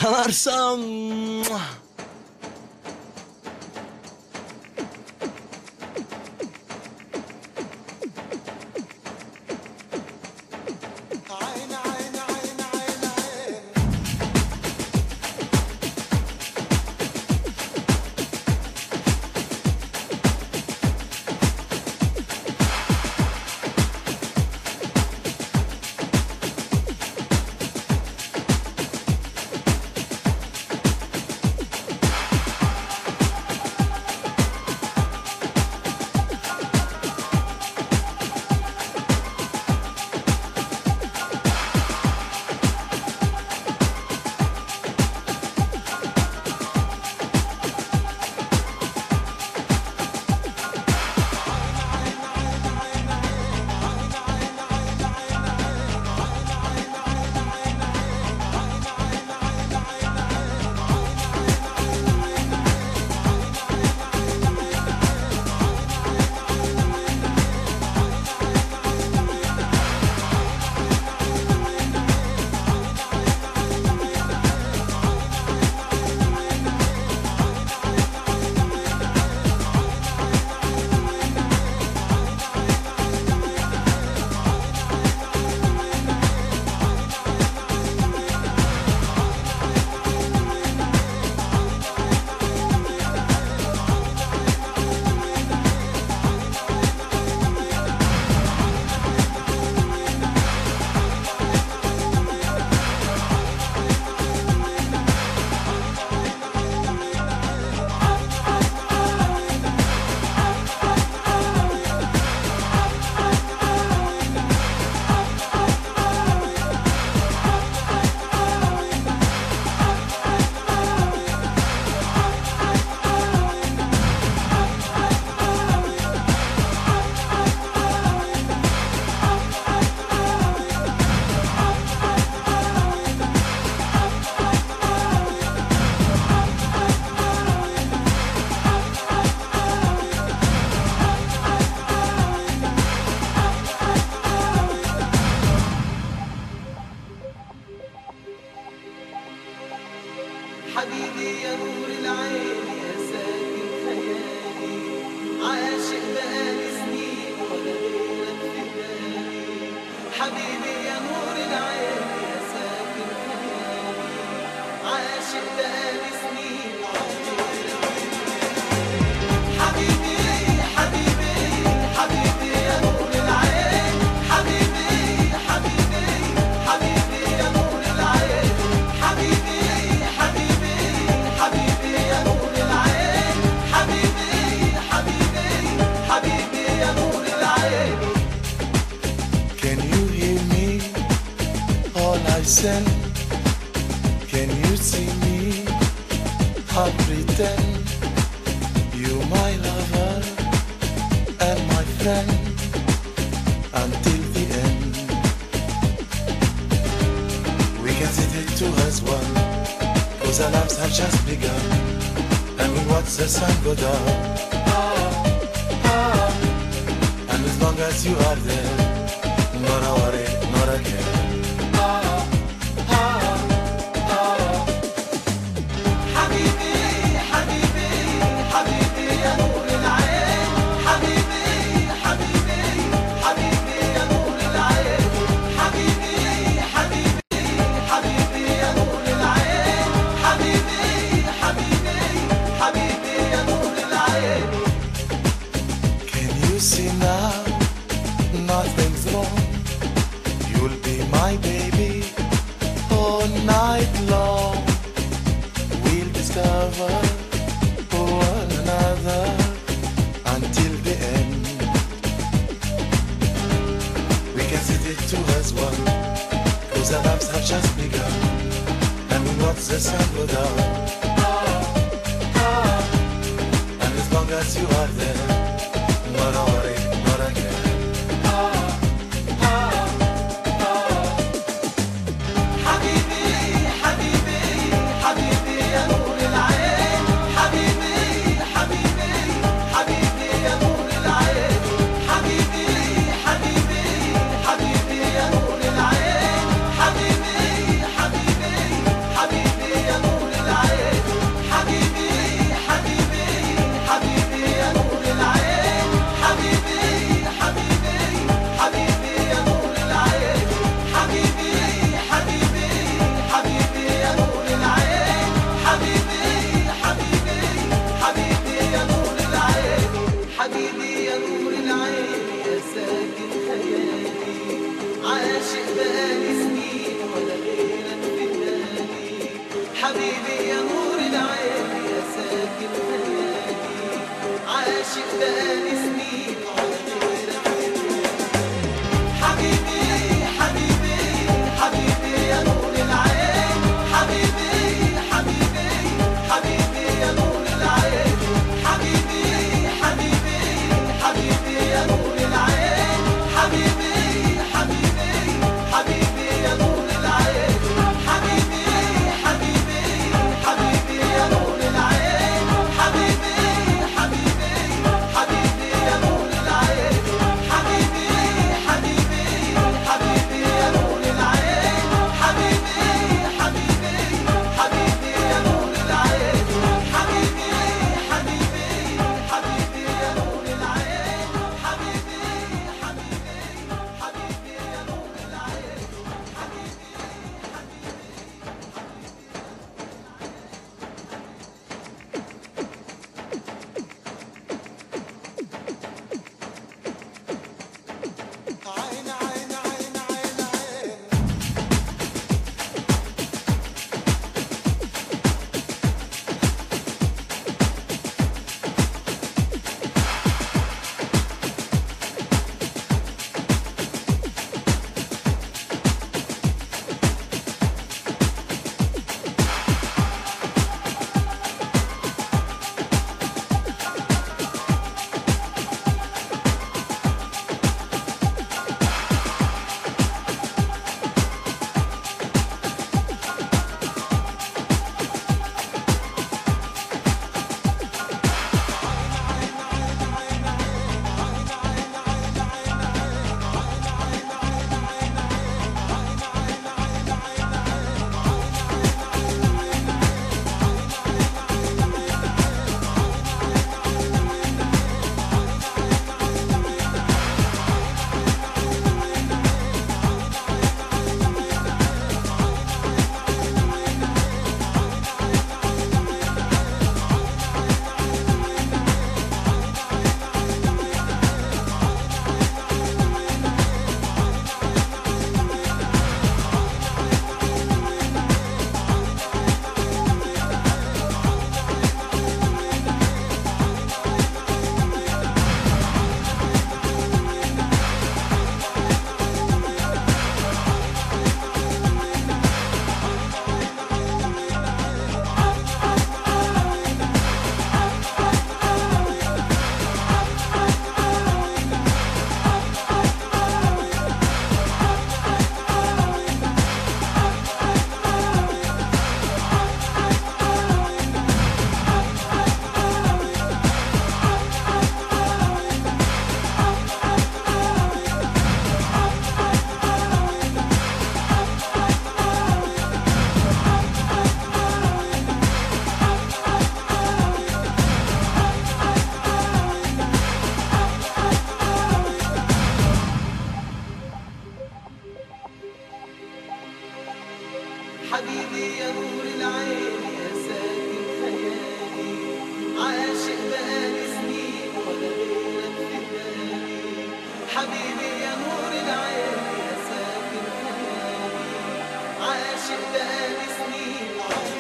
yanarsam حبيبي يا نور العين يا ساكن خيالي عاشق بقالي سنين ولا غيرك في بالي حبيبي يا نور العين يا ساكن خيالي عاشق بقالي سنين ولا غيرك في بالي حبيبي حبيبي حبيبي يا نور العين حبيبي حبيبي حبيبي يا نور العين حبيبي حبيبي حبيبي يا نور العين حبيبي حبيبي حبيبي يا نور العين Can you hear me? All I send. Can you see me? I pretend you my lover and my friend until the end. We can see the two as one, cause our lives have just begun. And we watch the sun go down. And as long as you are there, not a worry, not a care. حبيبي حبيبي حبيبي يا نور العين حبيبي حبيبي حبيبي يا نور العين حبيبي حبيبي حبيبي يا نور العين حبيبي حبيبي حبيبي يا نور العين Can you see now? Nothing's wrong. You'll be my baby all night long. We'll discover one another until the end. We can see the two as one. Cause our lives have just begun. And we watch the sun go down. And as long as you are there, not a worry, not a care. حبيبي حبيبي حبيبي يا نور العين حبيبي حبيبي حبيبي يا نور العين حبيبي حبيبي حبيبي يا نور العين حبيبي حبيبي حبيبي يا نور حبيبي يا نور العين يا ساكن خيالي عاشق بقالي سنين على غيرك حبيبي حبيبي حبيبي يا نور العين حبيبي حبيبي حبيبي يا نور العين حبيبي حبيبي حبيبي يا نور العين حبيبي حبيبي حبيبي يا نور العين حبيبي حبيبي حبيبي يا نور العين حبيبي حبيبي حبيبي يا نور العين حبيبي حبيبي حبيبي يا نور العين حبيبي حبيبي حبيبي يا نور العين حبيبي حبيبي حبيبي يا نور العين حبيبي حبيبي حبيبي يا نور العين عين عين عين عين عين حبيبي يا نور العين يا ساكن خيالي عاشق بقالي سنين ولا غيرك في بالي حبيبي يا نور العين يا ساكن خيالي عاشق بقالي سنين ولا